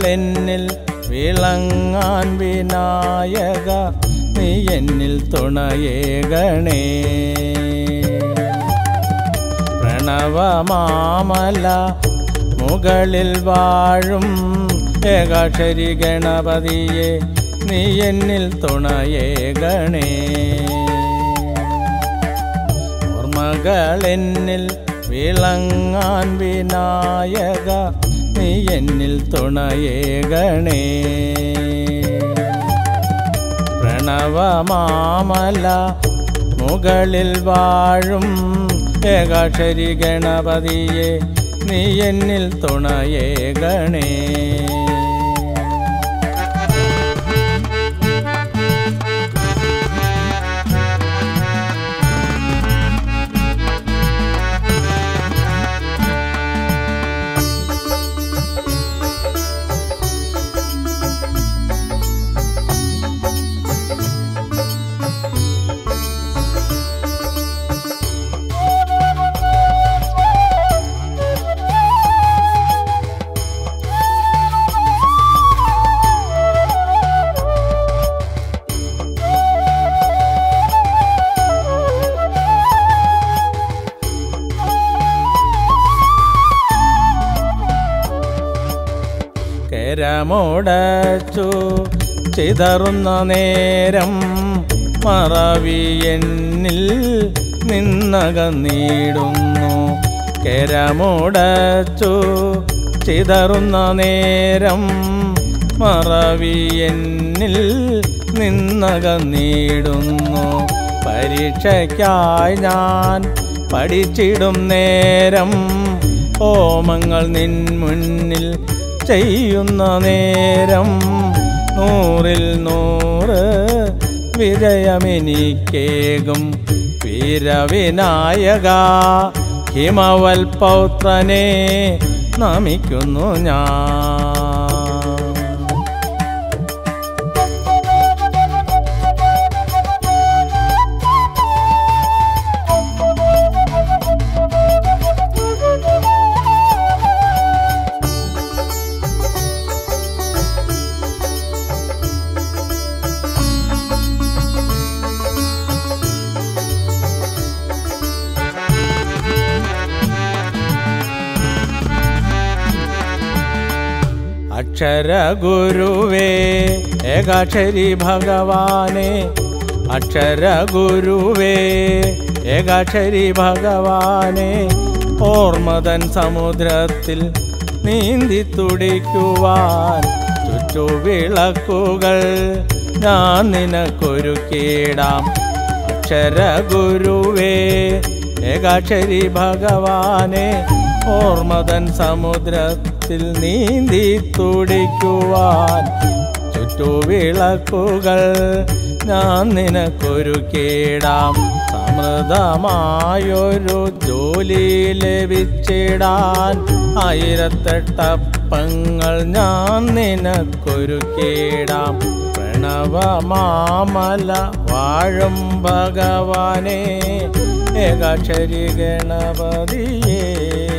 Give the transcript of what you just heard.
എന്നിൽ വിളങ്ങാൻ വിനായക നീ എന്നിൽ തുണയേകണേ പ്രണവമാമല മുകളിൽ വാഴും ഏകാക്ഷരി ഗണപതിയെ നീ എന്നിൽ തുണയേകണേ ഓർമ്മകൾ എന്നിൽ വിളങ്ങാൻ വിനായക നീ എന്നിൽ തുണയേകണേ പ്രണവമാമല മുകളിൽ വാഴും ഏകാക്ഷരി ഗണപതിയെ നീ എന്നിൽ തുണയേകണേ കരമുടച്ചു ചിതറുന്ന നേരം മറവി എന്നിൽ നിന്നകന്നിടുന്നു കരമുടച്ചു ചിതറുന്ന നേരം മറവി എന്നിൽ നിന്നകന്നിടുന്നു പരീക്ഷയ്ക്കായി ഞാൻ പഠിച്ചിടും നേരം ഹോമങ്ങൾ നിൻ മുന്നിൽ ചെയ്യുന്ന നേരം നൂറിൽ നൂറ് വിജയമെനിക്കേകും വീരവിനായക ഹിമവൽ പൗത്രനെ നമിക്കുന്നു ഞാൻ അക്ഷരഗുരുവേ ഏകാക്ഷരി ഭഗവാനെ അക്ഷരഗുരുവേ ഏകാക്ഷരി ഭഗവാനെ ഓർമ്മതൻ സമുദ്രത്തിൽ നീന്തി തുടിക്കുവാൻ ചുറ്റുവിളക്കുകൾ ഞാൻ നിനക്കൊരുക്കിടാം അക്ഷരഗുരുവേ ഏകാക്ഷരി ഭഗവാനെ ഓർമ്മതൻ സമുദ്രത്തിൽ നീന്തി തുടിക്കുവാൻ ചുറ്റുവിളക്കുകൾ ഞാൻ നിനക്കൊരുക്കിടാം സമൃദ്ധമായൊരു ജോലി ലഭിച്ചിടാൻ ആയിരത്തെട്ടപ്പങ്ങൾ ഞാൻ നിനക്കൊരുക്കിടാം പ്രണവമാമല വാഴും ഭഗവാനെ ഏകാക്ഷരി ഗണപതിയേ